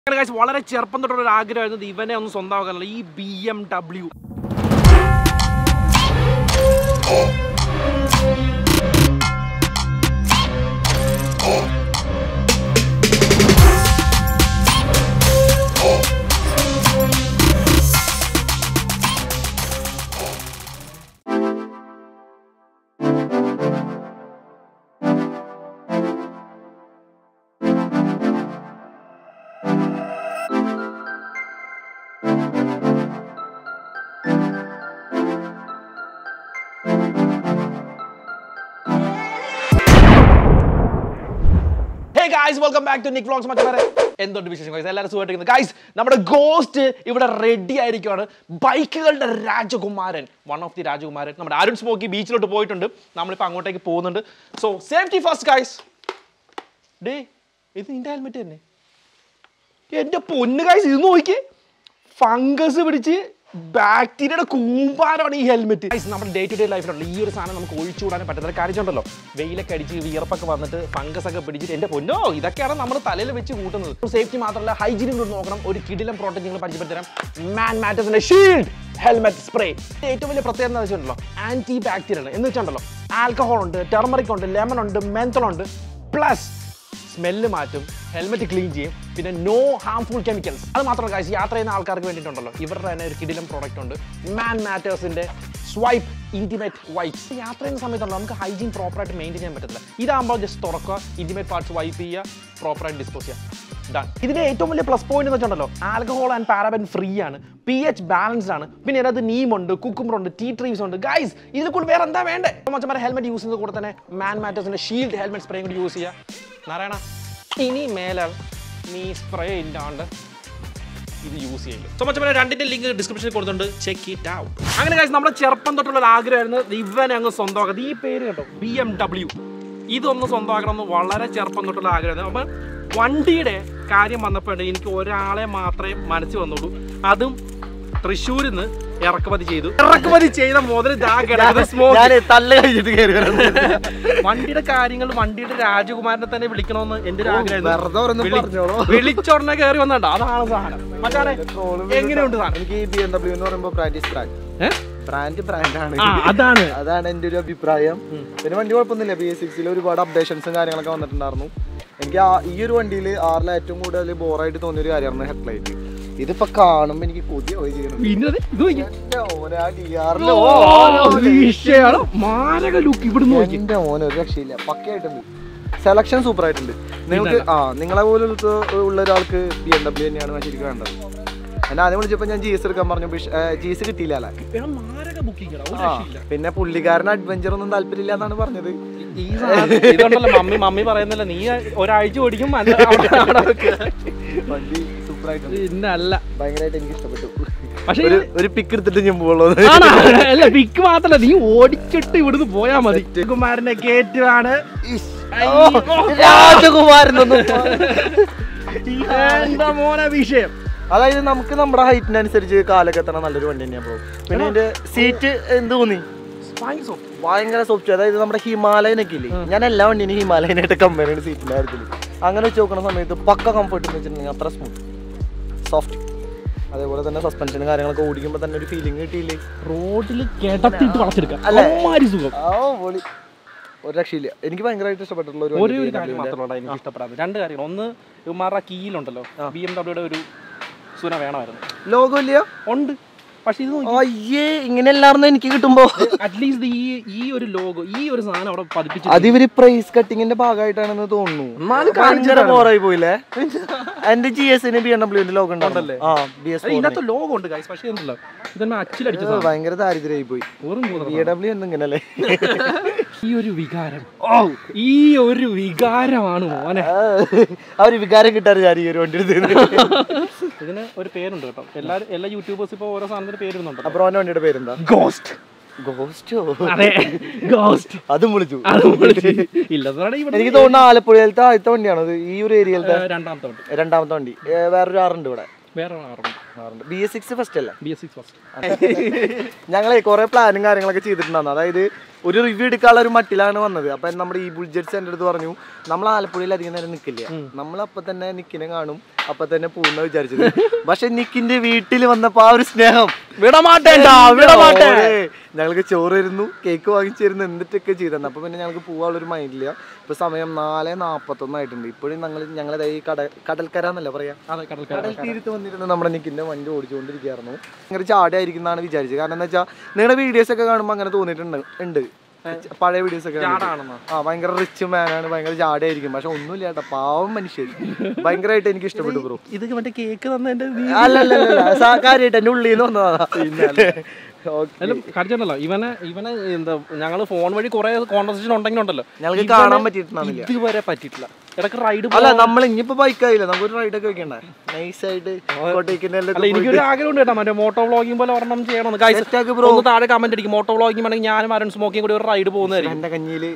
അങ്ങനെ guys, വളരെ ചെറുപ്പം തൊട്ടുള്ള ഒരു ആഗ്രഹമായിരുന്നു ഇവനെ ഒന്ന് സ്വന്തമാക്കാനുള്ള ഈ B M W hey guys welcome back to Nick vlogs മറ്റേ എന്തുണ്ട് വിശേഷം ഗൈസ് എല്ലാവരും സുഖമായിട്ടിരിക്കുന്നു ഗൈസ് നമ്മുടെ ഗോസ്റ്റ് ഇവിടെ റെഡി ആയിരിക്കുവാണ് ബൈക്കുകളുടെ രാജകുമാരൻ വൺ ഓഫ് ദി രാജകുമാരൻ നമ്മുടെ അരുൺ സ്മോക്കി ബീച്ചിലോട്ട് പോയിട്ടുണ്ട് നമ്മളിപ്പോൾ അങ്ങോട്ടേക്ക് പോകുന്നുണ്ട് സോ സേഫ്റ്റി ഫസ്റ്റ് ഗൈസ് ഡേ ഇത് നിന്റെ ഹെൽമെറ്റ് തന്നെ എന്റെ പൊന്ന് ഗൈസ് ഇത് നോക്കി ഫംഗസ് പിടിച്ച് ബാക്ടീരിയയുടെ കൂമ്പാരമാണ് ഈ ഹെൽമെറ്റ് നമ്മുടെ ഡേ ടു ഡേ ലൈഫിലുള്ള ഈ ഒരു സാധനം നമുക്ക് ഒഴിച്ചുകൂടാൻ പറ്റുന്ന കാര്യമുണ്ടല്ലോ വെയിലൊക്കെ അടിച്ച് വിയർപ്പൊക്കെ വന്നിട്ട് ഫംഗസ് ഒക്കെ പിടിച്ചിട്ട് എന്റെ പൊന്നോ ഇതൊക്കെയാണ് നമ്മൾ തലയിൽ വെച്ച് കൂട്ടുന്നത് സേഫ്റ്റി മാത്രമല്ല ഹൈജീനും കൂടി നോക്കണം ഒരു കിടിലം പ്രോട്ടക്റ്റ് നിങ്ങൾ പരിചയപ്പെടുത്തരാം മാൻ മാറ്റേഴ്സിന്റെ ഷീൽഡ് ഹെൽമെറ്റ് സ്പ്രേ ഏറ്റവും വലിയ പ്രത്യേകത എന്താ വെച്ചിട്ടുണ്ടല്ലോ ആന്റി ബാക്ടീരിയൽ എന്ന് വെച്ചിട്ടുണ്ടല്ലോ ആൽക്കഹോൾ ഉണ്ട് ടെർമറിക് ഉണ്ട് ലെമൺ ഉണ്ട് മെന്തൾ ഉണ്ട് പ്ലസ് സ്മെല്ല് മാറ്റും ഹെൽമെറ്റ് ക്ലീൻ ചെയ്യും പിന്നെ നോ ഹാംഫുൾ കെമിക്കൽസ് അത് മാത്രമല്ല കാശ് യാത്ര ചെയ്യുന്ന ആൾക്കാർക്ക് വേണ്ടിയിട്ടുണ്ടല്ലോ ഇവരുടെ തന്നെ ഒരു കിടിലം പ്രോഡക്റ്റ് ഉണ്ട് മാൻ മാറ്റേഴ്സിന്റെ സ്വൈപ്പ് ഇന്റിമേറ്റ് വൈപ്സ് യാത്ര ചെയ്യുന്ന സമയത്തുള്ള നമുക്ക് ഹൈജീൻ പ്രോപ്പറായിട്ട് മെയിൻറ്റെയിൻ ചെയ്യാൻ പറ്റത്തില്ല ഇതാകുമ്പോൾ ജസ്റ്റ് തുറക്കുക ഇന്റിമേറ്റ് പാർട്സ് വൈപ്പ് ചെയ്യുക പ്രോപ്പറായിട്ട് ഡിസ്പോസ് ചെയ്യുക ഡൺ ഇതിന്റെ ഏറ്റവും വലിയ പ്ലസ് പോയിന്റ് എന്ന് വെച്ചിട്ടുണ്ടല്ലോ ആൽക്കഹോൾ ആൻഡ് പാരബൻ ഫ്രീ ആണ് പി എച്ച് ബാലൻസ്ഡ് ആണ് പിന്നെ ഇതിനകത്ത് നീമുണ്ട് കുക്കുംബർ ഉണ്ട് ടീ ട്രീസ് ഉണ്ട് ഗൈസ് ഇതിൽ കൂടി വേറെ എന്താ വേണ്ടേ മച്ചന്മാരെ ഹെൽമെറ്റ് യൂസ് ചെയ്യുന്നത് കൂടെ തന്നെ മാൻ മാറ്റേഴ്സിന്റെ ഷീൽഡ് ഹെൽമെറ്റ് സ്പ്രേയും കൂടി യൂസ് ചെയ്യുക നാരായണ ഇനി മേലാൽ നീ സ്പ്രേ ഇല്ലാണ്ട് ഇത് യൂസ് ചെയ്യില്ല സോ മച്ചന്മാരെ രണ്ടിന്റെ ലിങ്ക് ഡിസ്ക്രിപ്ഷനിൽ കൊടുത്തിട്ടുണ്ട് ചെക്ക് ഇറ്റ് ഔട്ട് അങ്ങനെ guys, നമ്മുടെ ചെറുപ്പം തൊട്ടുള്ള ഒരു ആഗ്രഹമായിരുന്നു ഇവനെ അങ്ങ് സ്വന്തമാക്കുന്നത് ഈ പേര് കേട്ടോ ബി എം ഡബ്ല്യു ഇതൊന്ന് സ്വന്തമാക്കണം എന്ന് വളരെ ചെറുപ്പം തൊട്ടുള്ള ആഗ്രഹമായിരുന്നു അപ്പം വണ്ടിയുടെ കാര്യം വന്നപ്പോൾ എനിക്ക് ഒരാളെ മാത്രമേ മനസ്സിൽ വന്നുള്ളൂ അതും തൃശ്ശൂരിൽ നിന്ന് ഇറക്കുമതി ചെയ്തു ഇറക്കുമതി ചെയ്ത മുതൽ ദാ കിടക്കുന്നത് smoke. ഞാൻ തല്ല് കഴിഞ്ഞിട്ട് കയറി വരുന്നത് വണ്ടിയുടെ കാര്യങ്ങൾ വണ്ടിയുടെ രാജകുമാരനെ തന്നെ വിളിക്കണമെന്ന് എന്റെ ഒരു ആഗ്രഹമായിരുന്നു വെറുതെ ഒരെണ്ണം വിളി- പറഞ്ഞോളൂ. വിളിച്ചോടനെ കയറി വന്നണ്ട അതാണ് സാധനം മച്ചാനെ എങ്ങനെയുണ്ട് സാധനം എനിക്ക് ബി എം ഡബ്ല്യു എന്ന് പറയുമ്പോൾ ബ്രാൻഡ് ബ്രാൻഡ് ഏ? ബ്രാൻഡ് ബ്രാൻഡാണ് ആ അതാണ് അതാണ് എൻ്റെ ഒരു അഭിപ്രായം പിന്നെ വണ്ടി കുഴപ്പമൊന്നുമില്ല ബി എസ് സിക്സിൽ ഒരുപാട് അപ്ഡേഷൻസും കാര്യങ്ങളൊക്കെ വന്നിട്ടുണ്ടായിരുന്നു എനിക്ക് ആ ഈ ഒരു വണ്ടിയിൽ ആറിൽ ഏറ്റവും കൂടുതൽ ബോറായിട്ട് തോന്നിയ ഒരു കാര്യമാണ് ഹെഡ്ലൈറ്റ് ഇതിപ്പോ കാണുമ്പോൾ എനിക്ക് കൊതിയാവുകയും ചെയ്യുന്നു പിന്നെ ഇത് ഇത് നോക്കിയേ. എൻ്റെ ഓനെ ആ ഡി ആറിൽ ഓ, വിഷയാണ്. മാരക ലുക്ക് ഇവിടെ നോക്കി എന്റെ മോനെ ഒരു രക്ഷയില്ല പക്കയായിട്ടുണ്ട് സെലക്ഷൻ സൂപ്പർ ആയിട്ടുണ്ട് നിങ്ങൾക്ക് ആ നിങ്ങളെ പോലെ ഉള്ള ഒരാൾക്ക് ബി എം ഡബ്ല്യു തന്നെയാണ് ശരിക്കും വേണ്ടത് എന്നെ ആദ്യം വിളിച്ചപ്പോൾ ഞാൻ ജീസ് എടുക്കാൻ പറഞ്ഞു ജീസ് കിട്ടിയില്ല അല്ലേ എടാ, മാരക ബുക്കിംഗ് ഒരു ആ രക്ഷയില്ല. പിന്നെ പുള്ളിക്കാരന് അഡ്വഞ്ചർ ഒന്നും താല്പര്യമില്ല എന്നാണ് പറഞ്ഞത് ഈ സാധനം- ഇതുണ്ടല്ലോ മമ്മി മമ്മി പറയുന്നില്ല നീ ഒരാഴ്ച ഓടിക്കും അത് അവിടെ- അവിടെ വെക്കുക. വണ്ടി സൂപ്പർ ആയിട്ടുണ്ട് പിന്നല്ല ഭയങ്കരമായിട്ട് എനിക്ക് ഇഷ്ടപ്പെട്ടു പക്ഷേ ഒരു ഒരു പിക്ക് എടുത്തിട്ട് ഞാൻ പോകുള്ളത് ആണോ? അല്ല പിക്ക് മാത്രല്ല നീ ഓടിച്ചിട്ട് ഇവിടുന്ന് പോയാ മതി കുമാരന്റെ കേറ്റുവാണ് രാജകുമാരനൊന്നും എന്താ മോനെ വിഷയം അതായത് നമുക്ക് നമ്മുടെ ഹൈറ്റിനനുസരിച്ച് കാലൊക്കെ എത്തണം നല്ലൊരു വണ്ടി തന്നെയാണ് ബ്രോ പിന്നെ അതിന്റെ സീറ്റ് എന്ത് തോന്നി ഭയങ്കര സോഫ്റ്റ് അതായത് നമ്മുടെ ഹിമാലയനൊക്കെ ഇല്ലേ ഞാൻ എല്ലാ വണ്ടിനും ഹിമാലയനായിട്ട് കമ്പയർ ചെയ്യുന്ന സീറ്റിന്റെ കാര്യത്തിൽ അങ്ങനെ വെച്ച് നോക്കുന്ന സമയത്ത് പക്ക കംഫർട്ട് എന്ന് വെച്ചിട്ടുണ്ടെങ്കിൽ അത്ര സ്മൂത്ത് സോഫ്റ്റ് അതേപോലെ തന്നെ സസ്പെൻഷനും കാര്യങ്ങളൊക്കെ ഓടിക്കുമ്പോൾ തന്നെ ഒരു ഫീലിംഗ് കിട്ടിയില്ലേ റോഡിൽ കിടത്തിട്ട് വളച്ചെടുക്കാം അല്ലേ? അമ്മാരി സുഖം ആ പൊളി ഒരു രക്ഷയില്ല എനിക്ക് ഭയങ്കരമായിട്ട് ഇഷ്ടപ്പെട്ടുള്ള ഒരു ഒരേ ഒരു വണ്ടി കാര്യം മാത്രമല്ല എനിക്ക് ഇഷ്ടപ്പെടാതെ രണ്ട് കാര്യങ്ങൾ ഒന്ന് ഇവന്മാരുടെ കീയിലുണ്ടല്ലോ ബി എം ഡബ്ല്യൂടെ ഒരു സുന വേണമായിരുന്നു ലോഗോ ഇല്ലയോ ഉണ്ട് പക്ഷെ ഇത് അയ്യേ ഇങ്ങനെ എല്ലാവർന്നും എനിക്ക് കിട്ടുമ്പോ അറ്റ്ലീസ്റ്റ് ഈ ഈ ഒരു ലോഗോ ഈ ഒരു സാധനം അവിടെ പതിപ്പിച്ച് അത് ഇവര് പ്രൈസ് കട്ടിങ്ങിന്റെ ഭാഗമായിട്ടാണെന്ന് തോന്നുന്നു എന്നാലും ഭയങ്കര ബോറായി പോയില്ലേ എന്റെ ജി എസിന് ബി എം ഡബ്ല്യൂന്റെ ലോഗോ ഉണ്ടല്ലേ ആ ബി എസ് അത് ഇതിനകത്ത് ലോഗോ ഉണ്ട് ഗൈസ് പക്ഷേ ഉണ്ടല്ലോ ഇതെന്നെ അച്ചിലടിച്ച സാധനം ഭയങ്കര ദാരിദ്ര്യമായി പോയി വെറും കൂതറ ബി ഡബ്ല്യൂ എന്നിങ്ങനല്ലേ ഈ ഒരു വികാരം ഓ ഈ ഒരു വികാരമാണ് മോനെ ആ ഒരു വികാരം കിട്ടാറ് ഞാൻ ഈ ഒരു വണ്ടി എടുത്തത് ഇതിന് ഒരു പേരുണ്ട് കേട്ടോ എല്ലാ എല്ലാ യൂട്യൂബേഴ്സ് ഇപ്പോൾ ഓരോ സാധനത്തിന് പേരുന്നുണ്ട് അപ്പൊ അവന്റെ വണ്ടിയുടെ പേരെന്താ ഗോസ്റ്റ് ഗോസ്റ്റോ അതെ ഗോസ്റ്റ് അതും വിളിച്ചു അത് വിളിച്ച് ഇല്ലതാണ് ഇവിടെ എനിക്ക് തോന്നുന്നു ആലപ്പുഴയിലത്തെ ആദ്യത്തെ വണ്ടിയാണ് അത് ഈ ഒരു ഏരിയയിലത്തെ ഏ, രണ്ടാമത്തെ വണ്ടി രണ്ടാമത്തെ വണ്ടി ഏ, വേറൊരു ആറുണ്ട് ഇവിടെ വേറെ ആറുണ്ട് ബി എസ് സിക്സ് ഫസ്റ്റ് അല്ലേ ബി എസ് സിക്സ് ഫസ്റ്റ് ഞങ്ങളെ കുറെ പ്ലാനും കാര്യങ്ങളൊക്കെ ചെയ്തിട്ടുണ്ടായിരുന്നു അതായത് ഒരു റിവ്യൂ എടുക്കാനുള്ള ഒരു മട്ടിലാണ് വന്നത് അപ്പൊ നമ്മുടെ ഈ ബുൾജറ്റ്സ് എൻ്റെ അടുത്ത് പറഞ്ഞു നമ്മൾ ആലപ്പുഴയിൽ അധികം നേരം നിൽക്കില്ല നമ്മൾ അപ്പൊ തന്നെ നിക്കിനെ കാണും അപ്പൊ തന്നെ പോകുന്ന വിചാരിച്ചത് പക്ഷെ നിക്കിന്റെ വീട്ടിൽ വന്നപ്പോ ആ ഒരു സ്നേഹം വിടമാട്ടേണ്ടാ വിടമാട്ടേ ഓരേ, ഞങ്ങൾക്ക് ചോറ് തരുന്നു കേക്ക് വാങ്ങിച്ചു തരുന്നു എന്നിട്ടൊക്കെ ചെയ്തിരുന്നു അപ്പൊ പിന്നെ ഞങ്ങൾക്ക് പോകാനുള്ള ഒരു മൈൻഡില്ല ഇപ്പൊ സമയം നാല് നാപ്പത്തൊന്നായിട്ടുണ്ട് ഇപ്പോഴും ഞങ്ങൾ ഞങ്ങളത് ഈ കട കടൽക്കര എന്നല്ല പറയാ അതെ കടൽക്കര കടൽ തീരത്ത് വന്നിരുന്ന് നമ്മുടെ നിക്കിന്റെ വണ്ടി ഓടിച്ചുകൊണ്ടിരിക്കുകയായിരുന്നു ഭയങ്കര ചാടിയായിരിക്കും എന്നാണ് വിചാരിച്ചത് കാരണം എന്താ വെച്ചാൽ നിങ്ങളുടെ വീഡിയോസ് ഒക്കെ കാണുമ്പോൾ അങ്ങനെ തോന്നിയിട്ടുണ്ട് ഉണ്ട് പഴയ വീഡിയോസ് ഒക്കെ കണ്ടിട്ട്. ചാടാണെന്നോ? ആ ഭയങ്കര റിച്ച് മാനാണ് ഭയങ്കര ജാടയായിരിക്കും പക്ഷെ ഒന്നുമില്ല ചേട്ടാ പാവം മനുഷ്യൻ ഭയങ്കരമായിട്ട് എനിക്ക് ഇഷ്ടപ്പെട്ടു ബ്രോ ഇത് മറ്റേ കേക്ക് തന്നതിന്റെ അല്ലല്ല കാര്യമായിട്ട് എന്റെ ഉള്ളിൽ നിന്ന് വന്നതാ ഓക്കെ അല്ല കാണിച്ചിട്ടുണ്ടല്ലോ ഇവനെ ഇവനെ എന്താ ഞങ്ങൾ ഫോൺ വഴി കുറെ കോൺവെർസേഷൻ ഉണ്ടെങ്കിലുണ്ടല്ലോ ഞങ്ങൾക്ക് കാണാൻ പറ്റിയിട്ടുണ്ടാവില്ല ഇതുവരെ പറ്റിയിട്ടില്ല ഇടക്ക് റൈഡ് അല്ല നമ്മൾ ഇനിയിപ്പോ ബൈക്ക് ആയില്ല നമുക്ക് ഒരു റൈഡ് ഒക്കെ വെക്കണ്ടേ നൈസ് ആയിട്ട് അല്ല കോട്ടയ്ക്കിന്റെ എനിക്കൊരു ആഗ്രഹം ഉണ്ട് കേട്ടോ മറ്റേ മോട്ടോ വ്ളോഗിംഗ് പോലെ ഒരെണ്ണം ചെയ്യണമെന്ന് ഗൈസ് Set ആക്ക് bro. ഒന്ന് താഴെ കമന്റ് അടിക്കും മോട്ടോ വ്ളോഗിംഗ് വേണമെങ്കിൽ ഞാനും അരുൺ സ്മോക്കിയും കൂടി ഒരു റൈഡ് പോകുന്നതായിരിക്കും എന്റെ കഞ്ഞിയില്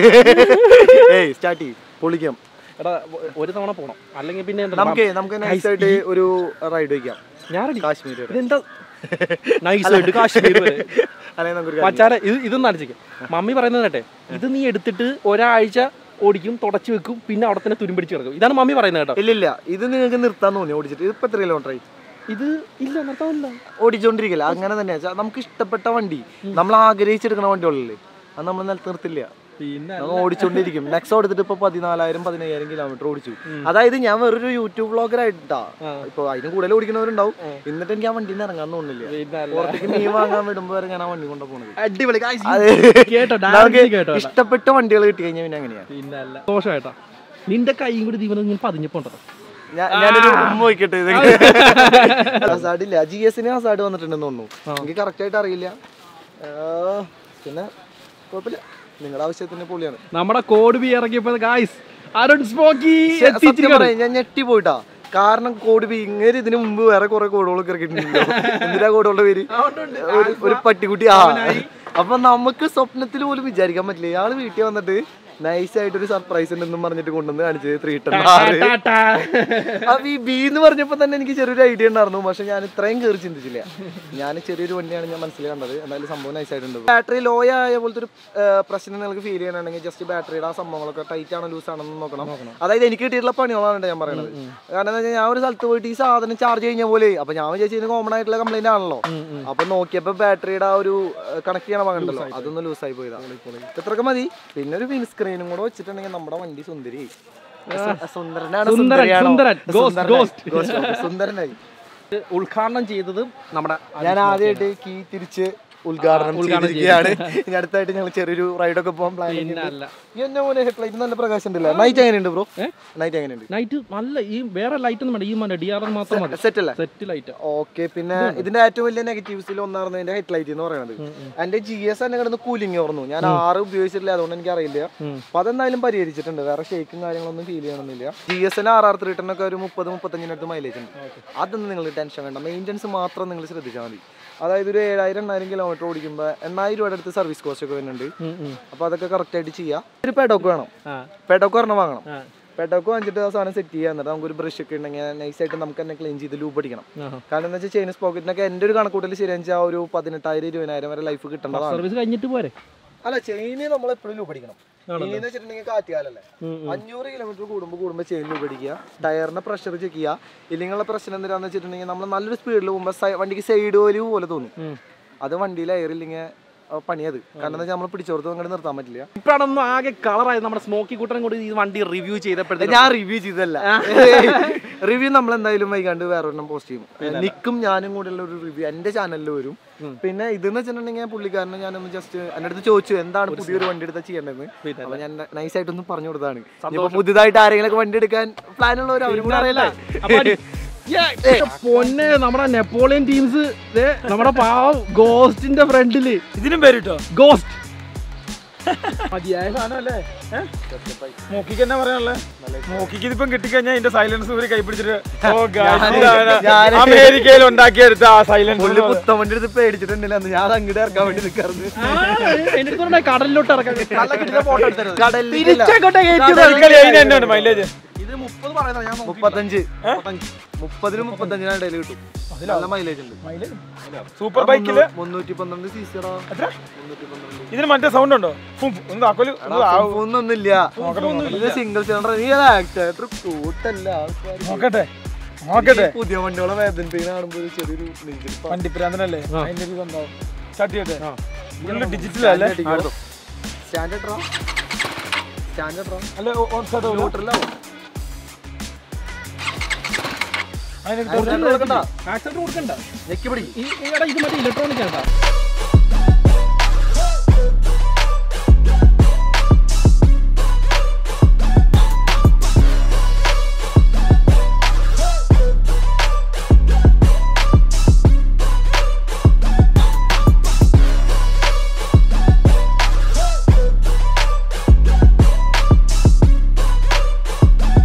ഏയ് സ്റ്റാർട്ട് ചെയ്യും പൊളിക്കാം എടാ ഒരു തവണ പോണം അല്ലെങ്കിൽ പിന്നെ ഉണ്ടല്ലോ, നമുക്ക് നമുക്ക് നൈസ് ആയിട്ട് ഒരു റൈഡ് വയ്ക്കാം ഞാൻ ready. കാശ്മീർ വരെ ഇതെന്താ നൈസ് ആയിട്ട് കാശ്മീർ വരെ അല്ലെങ്കിൽ നമുക്കൊരു കാര്യം മച്ചാരെ ഇത് ഇതൊന്നും അടിച്ചേക്കും മമ്മി പറയുന്നത് കേട്ടെ ഇത് നീ എടുത്തിട്ട് ഒരാഴ്ച ഓടിക്കും തുടച്ചു വെക്കും പിന്നെ അവിടെ തന്നെ തുരുമ്പിടിച്ച് കിടക്കും ഇതാണ് മമ്മി പറയുന്നത് കേട്ടോ ചെയ്യാം. ഇല്ല ഇല്ല ഇത് നിങ്ങൾക്ക് നിർത്താൻ തോന്നി ഓടിച്ചിട്ട് ഇപ്പൊ എത്ര കിലോമീറ്റർ ആയി ഇത് ഇല്ല നിർത്താനില്ല ഓടിച്ചോണ്ടിരിക്കില്ല അങ്ങനെ തന്നെ വെച്ചാ നമുക്ക് ഇഷ്ടപ്പെട്ട വണ്ടി നമ്മൾ ആഗ്രഹിച്ചെടുക്കുന്ന വണ്ടികളില്ലേ അത് നമ്മൾ നിലത്ത് നിർത്തില്ല പിന്നെ നമ്മൾ ഓടിച്ചോണ്ടിരിക്കും നെക്സ്റ്റ് എടുത്തിട്ട് ഇപ്പൊ പതിനാലായിരം പതിനയ്യായിരം കിലോമീറ്റർ ഓടിച്ചു അതായത് ഞാൻ വേറൊരു യൂട്യൂബ് ബ്ലോഗർ ആയിട്ടാ ഇപ്പൊ അതിന് കൂടുതൽ ഓടിക്കുന്നവരുണ്ടാവും എന്നിട്ട് എനിക്ക് ആ വണ്ടിയിൽ നിന്ന് ഇറങ്ങാൻ തോന്നുന്നില്ല പിന്നെ അല്ല. പുറത്തേക്ക് മീൻ വാങ്ങാൻ വിടുമ്പോ വരെ ഞാൻ ആ വണ്ടി കൊണ്ടു പോകുന്നത് അടിപൊളി guys. അത് കേട്ടോ നമുക്ക് ഡയറക്റ്റ് കേട്ടോ ഇഷ്ടപ്പെട്ട വണ്ടികൾ കിട്ടി കഴിഞ്ഞാൽ പിന്നെ അങ്ങനെയാ പിന്നെ അല്ല ദോഷമായിട്ടാ നിന്റെ കൈയും കൂടി ദീപനം ഇങ്ങനെ പതിഞ്ഞപ്പോണ്ടോ ഞാൻ- ഞാനൊരു ഉമ്മ വയ്ക്കട്ടെ ഹസാഡ് ഇല്ല ജി എസിന് ഹസാഡ് വന്നിട്ടുണ്ടെന്ന് തോന്നുന്നു എനിക്ക് കറക്റ്റ് ആയിട്ട് അറിയില്ല ആ, പിന്നെ കുഴപ്പമില്ല നിങ്ങളുടെ ആവശ്യത്തിന് പൊളിയാണ് നമ്മുടെ കോഡ് ബി ഇറക്കിയപ്പോ ഗായ്സ് അരുൺ സ്മോക്കി സത്യം എത്തിച്ചിരിക്കുകയാണ് പറയാം ഞാൻ ഞെട്ടി പോയിട്ടാ കാരണം കോഡ് ബി ഇങ്ങനെ ഇതിന് മുമ്പ് വേറെ കുറെ കോഡുകളൊക്കെ ഇറക്കിയിട്ടുണ്ടല്ലോ എന്തിനാ കോഡുകളുടെ പേര് ഒരു- ഒരു പട്ടിക്കുട്ടി ആ അപ്പൊ നമുക്ക് സ്വപ്നത്തിൽ പോലും വിചാരിക്കാൻ പറ്റില്ല ഇയാള് വീട്ടിൽ വന്നിട്ട് നൈസ് ആയിട്ട് ഒരു സർപ്രൈസ് ഉണ്ടെന്നും പറഞ്ഞിട്ട് കൊണ്ടുവന്ന് കാണിച്ചത് ത്രീ ടെൻ ആറ് അപ്പൊ ഈ ബി എന്ന് പറഞ്ഞപ്പോ തന്നെ എനിക്ക് ചെറിയൊരു ഐഡിയ ഉണ്ടായിരുന്നു പക്ഷെ ഞാൻ ഇത്രയും കയറി ചിന്തിച്ചില്ല ഞാൻ ചെറിയൊരു വണ്ടിയാണ് ഞാൻ മനസ്സിൽ കണ്ടത് എന്തായാലും സംഭവം നൈസ് ആയിട്ടുണ്ട് ബാറ്ററി ലോ ആയ പോലത്തെ ഒരു ആ, പ്രശ്നം നിങ്ങൾക്ക് ഫീൽ ചെയ്യണമെങ്കിൽ ജസ്റ്റ് ബാറ്ററിയുടെ ആ സംഭവങ്ങളൊക്കെ ടൈറ്റ് ആണോ ലൂസ് ആണോ എന്ന് നോക്കണം അതായത് എനിക്ക് കിട്ടിയിട്ടുള്ള പണികളാണ് ട്ടോ ഞാൻ പറയുന്നത് കാരണം എന്താ വെച്ചാൽ ഞാൻ ഒരു സ്ഥലത്ത് പോയിട്ട് ഈ സാധനം ചാർജ് കഴിഞ്ഞ പോലെ അപ്പൊ ഞാൻ വിചാരിച്ചത് കോമൺ ആയിട്ടുള്ള കംപ്ലൈന്റ് ആണല്ലോ അപ്പൊ നോക്കിയപ്പോ ബാറ്ററിയുടെ ആ ഒരു കണക്ട് ചെയ്യണ ഭാഗം ഉണ്ടല്ലോ അതൊന്ന് ലൂസ് ആയി പോയതാ ഇത്രയൊക്കെ മതി പിന്നെ ഒരു വിൻ സ്ക്രീനും കൂടെ വെച്ചിട്ടുണ്ടെങ്കിൽ നമ്മുടെ വണ്ടി സുന്ദരി സുന്ദരനാണ് സുന്ദരൻ, സുന്ദരിയാണോ? സുന്ദരൻ, ghost, സുന്ദരനായി. ghost. Ghost, okay. സുന്ദരനായി ഉദ്ഘാടനം ചെയ്തത് നമ്മുടെ ഞാൻ ആദ്യമായിട്ട് കീ തിരിച്ച് ഉദ്ഘാടനം ചെയ്തിരിക്കുകയാണ് ഇനി അടുത്തായിട്ട് ഞങ്ങൾ ചെറിയൊരു റൈഡൊക്കെ പോകാൻ പ്ലാൻ പിന്നെ അല്ല എന്നെ പോലെ ഹെഡ്ലൈറ്റ് നല്ല പ്രകാശം ഉണ്ടല്ലോ നൈറ്റ് എങ്ങനെയുണ്ട് ബ്രോ നൈറ്റ് എങ്ങനെയുണ്ട് നൈറ്റ് നല്ല ഈ വേറെ ലൈറ്റ് ഒന്നും വേണ്ട ഈ മറ്റേ ഡി ആർ എൽ മാത്രം മതി സെറ്റ് അല്ലേ സെറ്റ് ലൈറ്റ് ഓക്കെ പിന്നെ ഇതിന്റെ ഏറ്റവും വലിയ നെഗറ്റീവ്സിൽ ഒന്നായിരുന്നു ഇതിന്റെ ഹെഡ്ലൈറ്റ് എന്ന് പറയുന്നത് എന്റെ ജി എസ് തന്നെ കിടന്ന് കൂലിംഗ് ഓർന്നു ഞാൻ ആറ് ഉപയോഗിച്ചിട്ടില്ല അതുകൊണ്ട് എനിക്ക് അറിയില്ല അപ്പൊ അതെന്തായാലും പരിഹരിച്ചിട്ടുണ്ട് വേറെ ഷേക്കും കാര്യങ്ങളൊന്നും ഫീൽ ചെയ്യണമെന്നില്ല G S R R three ഒക്കെ ഒരു മുപ്പത് മുപ്പത്തഞ്ചിനടുത്ത് മൈലേജ് ഉണ്ട് അതൊന്നും നിങ്ങൾ ടെൻഷൻ വേണ്ട മെയിൻ്റെനൻസ് മാത്രം നിങ്ങൾ ശ്രദ്ധിച്ചാൽ മതി അതായത് ഒരു ഏഴായിരം എണ്ണായിരം കിലോമീറ്റർ ഓടിക്കുമ്പോൾ എണ്ണായിരം രൂപയുടെ അടുത്ത് സർവീസ് കോസ്റ്റ് ഒക്കെ വരുന്നുണ്ട് അപ്പൊ അതൊക്കെ കറക്റ്റ് ആയിട്ട് ചെയ്യാം ഒരു പെഡോക്ക് വേണം ആ പെഡോക്ക് ഒരെണ്ണം വാങ്ങണം ആ. പെഡോക്ക് വാങ്ങിച്ചിട്ട് ആ സാധനം സെറ്റ് ചെയ്യാൻ എന്നിട്ട് നമുക്കൊരു ബ്രഷ് ഒക്കെ ഉണ്ടെങ്കിൽ നൈസ് ആയിട്ട് നമുക്ക് തന്നെ ക്ലീൻ ചെയ്ത് ലൂപ്പ് അടിക്കണം ആഹാ. കാരണം എന്താ വെച്ചാൽ ചൈനീസ് പോക്കറ്റിനൊക്കെ എൻ്റെ ഒരു കണക്കൂട്ടൽ ശരിയാണെന്ന് വെച്ചാൽ ഒരു പതിനെട്ടായിരം ഇരുപതിനായിരം വരെ ലൈഫ് കിട്ടേണ്ടതാണ് സർവീസ് കഴിഞ്ഞിട്ട് പോരെ അല്ല ചെയിന് നമ്മൾ എപ്പോഴും ലൂപ്പ് അടിക്കണം ചെയിൻ വെച്ചിട്ടുണ്ടെങ്കിൽ കാറ്റുകാലല്ലേ അഞ്ഞൂറ് കിലോമീറ്റർ കൂടുമ്പോൾ കൂടുമ്പോൾ ചെയിൻ ലൂപ്പ് അടിക്കുക ടയറിന്റെ പ്രഷർ ചെക്ക് ചെയ്യുക ഇല്ലെങ്കിലുള്ള പ്രശ്നം എന്തിനാന്ന് വെച്ചിട്ടുണ്ടെങ്കിൽ നമ്മൾ നല്ലൊരു സ്പീഡിൽ പോകുമ്പോൾ വണ്ടിക്ക് സൈഡ് വലിവ് പോലെ തോന്നും അത് വണ്ടിയിൽ എയർ ഇല്ലെങ്കിൽ പണിയത് കാരണം എന്താ വെച്ചാൽ നമ്മൾ പിടിച്ചോർത്ത് അങ്ങോട്ട് നിർത്താൻ പറ്റില്ല ഇപ്പഴാണൊന്നും ആകെ കളറായി നമ്മുടെ സ്മോക്കി കൂട്ടനും കൂടി ഈ വണ്ടി റിവ്യൂ ചെയ്തപ്പോഴത്തേക്ക് ഞാൻ റിവ്യൂ ചെയ്തല്ല റിവ്യൂ നമ്മൾ എന്തായാലും വൈകാണ്ട് വേറെ ഒരെണ്ണം പോസ്റ്റ് ചെയ്യും നിക്കും ഞാനും കൂടെ ഉള്ള ഒരു റിവ്യൂ എന്റെ ചാനലിൽ വരും പിന്നെ ഇതെന്ന് വെച്ചിട്ടുണ്ടെങ്കിൽ പുള്ളിക്കാരനെ ഞാനൊന്ന് ജസ്റ്റ് എന്റെ അടുത്ത് ചോദിച്ചു എന്താണ് പുതിയൊരു വണ്ടി എടുത്താൽ ചെയ്യേണ്ടതെന്ന് അപ്പൊ ഞാൻ നൈസ് ആയിട്ടൊന്ന് പറഞ്ഞു കൊടുത്താണ് ഇപ്പൊ പുതുതായിട്ട് ആരെങ്കിലും വണ്ടി എടുക്കാൻ പ്ലാൻ ഉള്ളവർ അവരും കൂടെ അറിയില്ലേ അപ്പൊ അടി- Yeah, ഏ, പൊന്നെ നമ്മുടെ നെപ്പോളിയൻ ടീംസ് നമ്മുടെ പാവം ഗോസ്റ്റിന്റെ ഫ്രണ്ടില് ഇതിനും പേര് കിട്ടോ ഗോസ്റ്റ് മതിയായ സാധനമല്ലേ മോക്കിക്ക് എന്നാ പറയാനുള്ളത് മോക്കിക്ക് ഇതിപ്പം കിട്ടിക്കഴിഞ്ഞാൽ ഇതിന്റെ സൈലൻസ് ഒരു കൈപ്പിടിച്ചിട്ട് ഓ guys, ഇതാണ് ഞാന് അമേരിക്കയിൽ ഉണ്ടാക്കിയെടുത്ത ആ സൈലൻസ് പുള്ളി പുത്തൻ വണ്ടി എടുത്ത് പേടിച്ചിട്ടുണ്ടല്ലോ അന്ന് ഞാൻ അങ്ങോട്ട് ഇറക്കാൻ വേണ്ടി നിൽക്കാറുണ്ട് എന്റെ അടുത്ത് കടലിലോട്ട് ഇറക്കാൻ കടലിൽ തിരിച്ചങ്ങോട്ടേ കയറ്റി തൽക്കാലം അതിന് തന്നെയാണ് മൈലേജ് ഇത് മുപ്പത് പറയുന്നത് ഞാൻ നോക്കിയില്ല. മുപ്പത്തഞ്ച് മുപ്പത്തഞ്ച്. മുപ്പതിനും മുപ്പത്തഞ്ചിനും ഇടയിൽ കിട്ടും നല്ല മൈലേജ് ഉണ്ട് സൂപ്പർ ബൈക്കില് മുന്നൂറ്റി പന്ത്രണ്ട് സി സിടാ എത്ര മുന്നൂറ്റി പന്ത്രണ്ട് ഇതിന് മറ്റേ സൗണ്ട് ഉണ്ടോ ഫും, ഫും, ഒന്ന് താക്കോല് ഒന്ന് താ- ഒന്നൊന്നുമില്ല ഇത് സിംഗിൾ സിലിണ്ടർ നീ അത് ആക്ടർ കൂട്ടല്ല ആൾക്കാര് നോക്കട്ടെ നോക്കട്ടെ ഈ പുതിയ വണ്ടികളെ വേദനിപ്പിക്കുന്ന കാണുമ്പോൾ ഒരു ചെറിയൊരു നെഞ്ചിരിപ്പാ. വണ്ടിപ്പിരാന്തനല്ലേ അതിന്റെ ഒരു ഇതുണ്ടാവും സ്റ്റാർട്ട് ചെയ്യട്ടെ ഫുള്ള് ഡിജിറ്റൽ അല്ലേ സ്റ്റാൻഡ് ഇട്രാ. സ്റ്റാൻഡ് ഇട്രാ. അല്ല ഓൺ സ്റ്റാർട്ട് ന്യൂട്രലാവും. അതിനൊരു സ്റ്റാൻഡ് കൊടുക്കണ്ട. ആക്സിഡന്റ് കൊടുക്കണ്ട ഞെക്കി പിടിക്ക്. ഈ- ഈ എടാ ഇത് മറ്റേ ഇലക്ട്രോണിക് ആണ് കേട്ടോ